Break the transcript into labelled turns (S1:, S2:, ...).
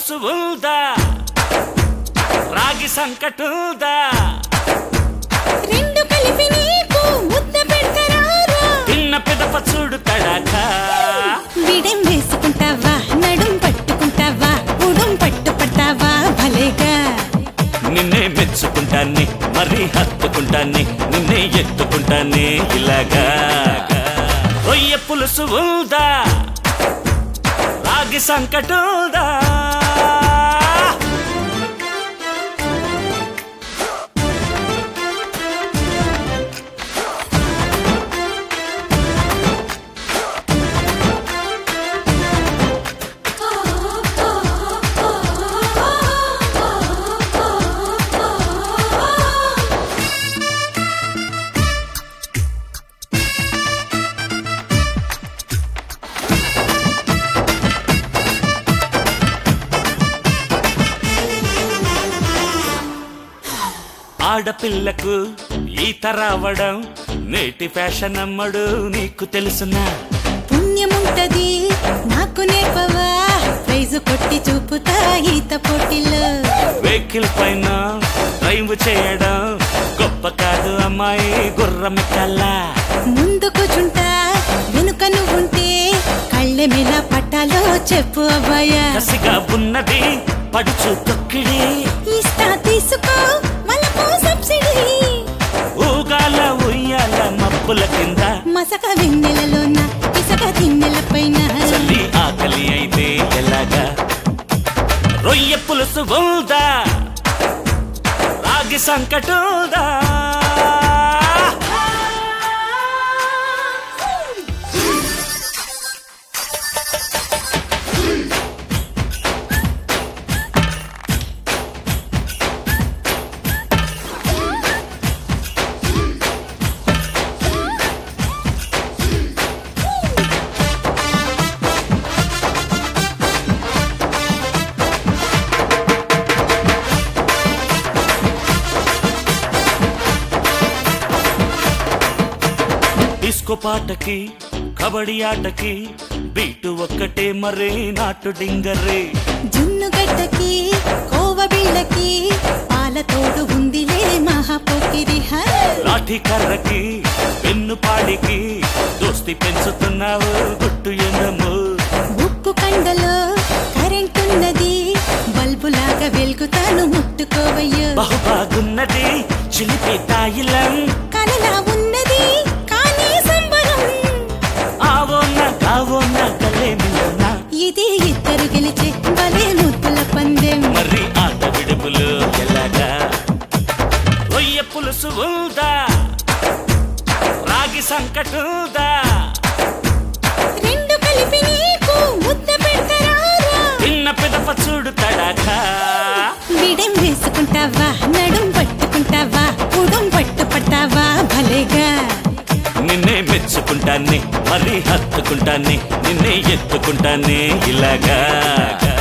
S1: పులుసు ఉందా రాగి సంకటుందా
S2: రెండు కలిపి నీకు ముద్ద పెడతారా
S1: తిన్న పిదప చూడు తడాకా
S2: విడెం వేసుకుంటావా నడుం పట్టుకుంటావా ఉడుం పట్టుపడతావా భలేగా
S1: నిన్నే మెచ్చుకుంటాన్ని మరీ హత్తుకుంటాన్ని నిన్నే ఎత్తుకుంటాన్ని ఇలాగా రొయ్య పులుసు ఉందా రాగి సంకటుందా ఆడపిల్లకు ఈత రావడం నేటి ఫ్యాషన్ అమ్మడు నీకు తెలుసునా
S2: పుణ్యముంటది నాకు నేర్పవా ప్రైజు కొట్టి చూపుతా ఈత పోటీలో
S1: వెహికల్ పైన డ్రైవ్ చేయడం గొప్ప కాదు అమ్మాయి గుర్రం కల్లా
S2: ముందు కూర్చుంటా వెనుక నువ్వుంటే కళ్ళెమిలా పట్టాలో చెప్పు అబ్బాయా
S1: కసిగా ఉన్నది పడుచు తొక్కిడి
S2: ఇస్తా తీసుకో మళ్ళీ సబ్సిడీ
S1: ఊగాల ఉయ్యాల మబ్బుల కింద
S2: మసక వెన్నెలలోన ఇసక తిన్నెల పైన
S1: చల్లి ఆకలి అయితే ఎలాగా రొయ్య పులుసు ఉందా రాగి సంకటుందా డిస్కో పాటకి కబడ్డీ ఆటకి బీటు ఒక్కటే మరే నాటు డింగరే
S2: జున్ను గడ్డకి కోవ బిళ్ళకి పాల తోడు ఉందిలే మహాపోకిరి హై.
S1: లాఠీ కర్రకి పెన్ను పాడికి దోస్తి పెంచుతున్నావు గుట్టు ఎందము
S2: ఉప్పు కండలో కరెంటున్నది బల్బులాగా వెలుగుతాను ముట్టుకోవయ్యో
S1: బహుబాగున్నది చిలిపి తాయిలం
S2: కలలా ఉన్నది కానీ సంబరం
S1: ఆవోన్న కావోన్న కలేమిలోన
S2: ఇది ఇద్దరు గెలిచే భలే ముద్దుల పందెం
S1: మరి ఆట విడుపులు ఎలాగా రొయ్య పులుసు ఉందా రాగి సంకటుందా
S2: రెండు కలిపి నీకు ముద్ద పెడతారా
S1: చిన్న పిదప చూడు తడాకా
S2: విడెం వేసుకుంటావా నడుం పట్టుకుంటావా ఉడుం పట్టుపడతావా భలేగా
S1: నిన్నే మెచ్చుకుంటాన్ని మరీ హత్తుకుంటాన్ని నిన్నే ఎత్తుకుంటాన్ని ఇలాగా